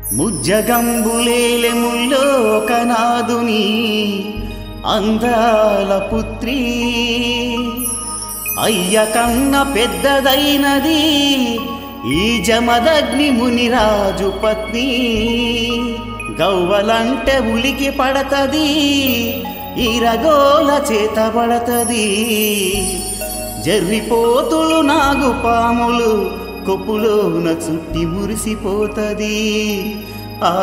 ముజ్జగంబులేలె ముల్లోకనాదుని అందాల పుత్రి అయ్య కన్న పెద్దదైనది ఈ జమదగ్ని మునిరాజు పత్ని గవ్వలంటే ఉలికి పడతది ఈరగోల చేత పడతది జర్రిపోతులు నాగు పాములు కొప్పులోన చుట్టి మురిసిపోతది ఆ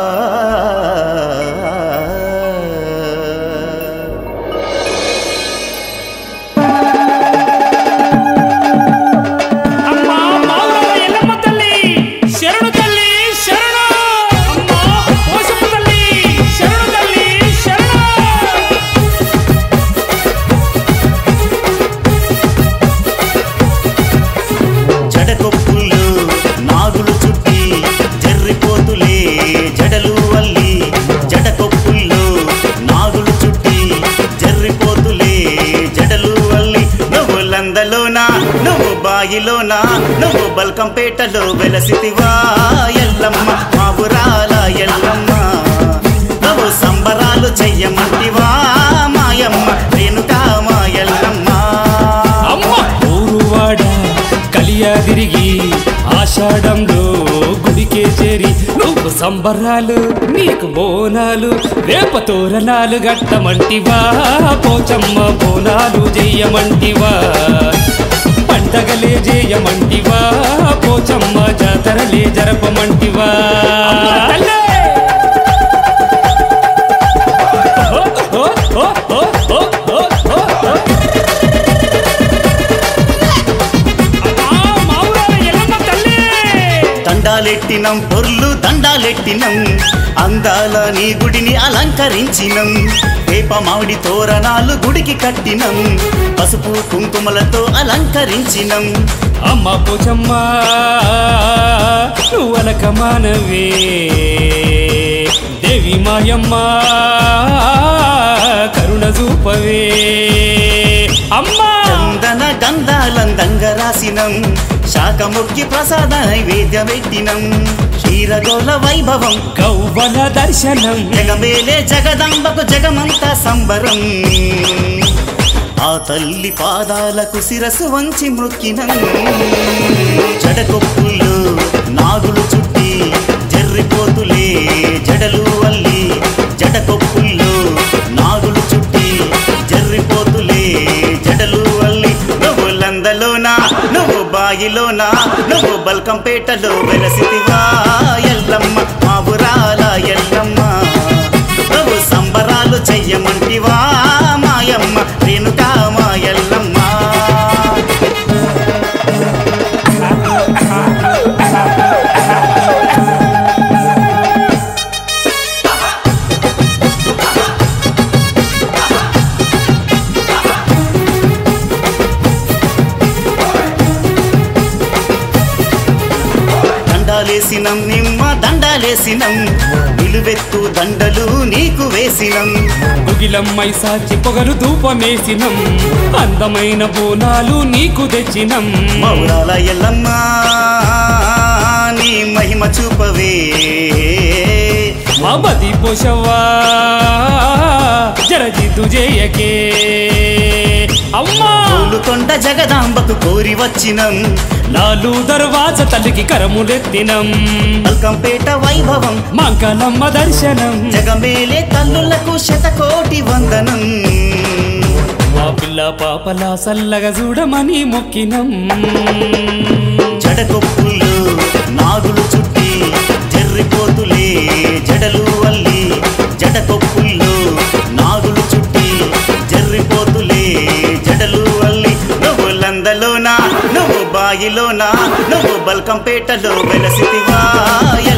అమ్మా మావురాల ఎల్లమ్మ తల్లి శరణు తల్లి శరణు అమ్మా పోషమ్మ తల్లి శరణు తల్లి శరణు జడకొప్పులు నాగులు చుట్టి జర్రిపోతులే జడలు అల్లి జడకొప్పుల్లో నాగులు చుట్టి జర్రిపోతులే జడలు అల్లి నువ్వు లందలోనా నువ్వు బాయిలోనా నువ్వు బల్కంపేటలో వెలసితివా ఎల్లమ్మ మా ఊరాల ఎల్లమ్మ నువ్వు సంబరాలు చెయ్యమంటివా మాయమ్మ రేణుకా మా ఎల్లమ్మ అమ్మ ఊరువాడ కలియా తిరిగి ఆషాఢంలో గుడికే చేరి నువ్వు సంబరాలు నీకు బోనాలు వేప తోరణాలు గట్టమంటివా పోచమ్మ బోనాలు చెయ్యమంటివా పండగలే చేయమంటివా పోచమ్మ జాతరలే జరపమంటివా తల్లే ఓ ఓ ఓ ఓ ఓ ఓ ఓ ఓ అమ్మా మావురాల ఎల్లమ్మ తల్లి దండాలెట్టినం పొర్లు దండాలెట్టినం అందాల నీ గుడిని అలంకరించినం వేప మామిడి తోరణాలు గుడికి కట్టినం పసుపు కుంకుమలతో అలంకరించినం అమ్మ పోచమ్మ నువ్వలక మానవే దేవి మాయమ్మ కరుణ చూపవే అమ్మా చందన గంధాలందంగా రాసినం శాకముఖి ప్రసాద నైవేద్యం పెట్టినం క్షీరగోల వైభవం గౌవల దర్శనం జగమేలే జగదంబకు జగమంతా సంబరం ఆ తల్లి పాదాలకు శిరసు వంచి మృక్కినం జడకొప్పులు నాగులు చుట్టి జర్రిపోతులే జడలు అల్లి జడకొప్పుల్లో నాగులు చుట్టి జర్రిపోతులే జడలు అల్లి నువ్వు లందలోనా నువ్వు బాయిలోనా నువ్వు బల్కంపేటలో వెలసితివా ఎల్లమ్మ మా ఊరాల ఎల్లమ్మ నువ్వు సంబరాలు చెయ్యమంటివా మాయమ్మ రేణుకా మా ఎల్లమ్మ దండాలేసినం నిమ్మ దండాలేసినం నిలువెత్తు దండలు నీకు వేసినం గుగిలమ్మై సాచి పొగలు ధూపమేసినం అందమైన బోనాలు నీకు తెచ్చినం మౌరాల ఎల్లమ్మ నీ మహిమ చూపవే మా బది పోషవ్వా జరజిద్దు చేయకే అమ్మా కొండ జగదాంబకు కోరి వచ్చినం లాలు దర్వాజ తల్లికి కరములెత్తినం మల్కంపేట వైభవం మంకలమ్మ దర్శనం జగమేలే తల్లులకు శతకోటి వందనం మా పిల్ల పాపల సల్లగా చూడమని మొక్కినం జడకొప్పులు నాగులు చుట్టి జర్రిపోతులే జడలు అల్లి జడకొప్పుల్లో నాగులు చుట్టి జర్రిపోతులే జడలు అల్లి నువ్వు లందలోనా నువ్వు బాయిలోనా నువ్వు బల్కంపేటలో వెలసితివా